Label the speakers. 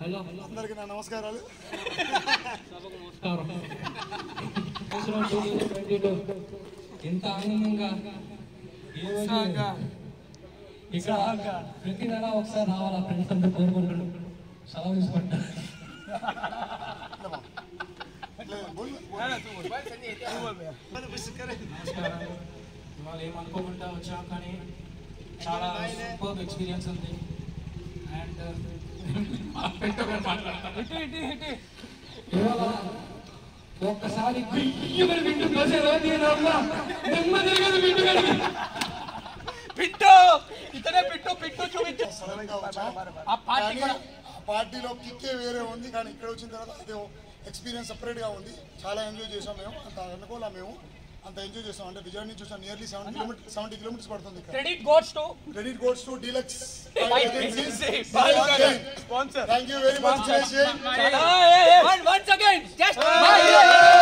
Speaker 1: hello
Speaker 2: అందరికీ నా నమస్కారాలు
Speaker 1: సభకు నమస్కారం సంవత్సరం 2022 ఎంత ఆనందంగా ఈ రోజు ఇక్కడ ప్రతి నెల ఒకసారి రావాలా ఫ్రెండ్స్ అందరూ కోరుకుంటున్నాం సెలవు తీసుకుంటా
Speaker 3: నమస్కారం ఇవాళ ఏమనుకోకుండా వచ్చాం కానీ చాలా సూపర్ ఎక్స్పీరియన్స్ ఉంది అండ్
Speaker 1: ఇవాళ ఒక్కసారి బియ్యమని వింటూ దోశ రోజు నెమ్మదిగా వింటూ కలిగి
Speaker 4: పిట్టు ఇతనే పిట్టు పిట్టు చూపించు
Speaker 2: సడన్గా వచ్చాం
Speaker 4: ఆ పార్టీ
Speaker 2: కానీ
Speaker 4: కూడా
Speaker 2: ఆ పార్టీలో కిక్కే వేరే ఉంది కానీ ఇక్కడ వచ్చిన తర్వాత అదే ఎక్స్పీరియన్స్ సపరేట్గా ఉంది చాలా ఎంజాయ్ చేసాం మేము అంత అనుకోలే మేము అంత ఎంజాయ్ చేసాం అంటే విజయవాడ నుంచి చూసాం nearly seventy kilometre seventy kilometres పడుతుంది ఇక్కడ
Speaker 4: credit goes to
Speaker 2: credit goes to deluxe
Speaker 4: sponsor
Speaker 2: thank you very much
Speaker 4: once again just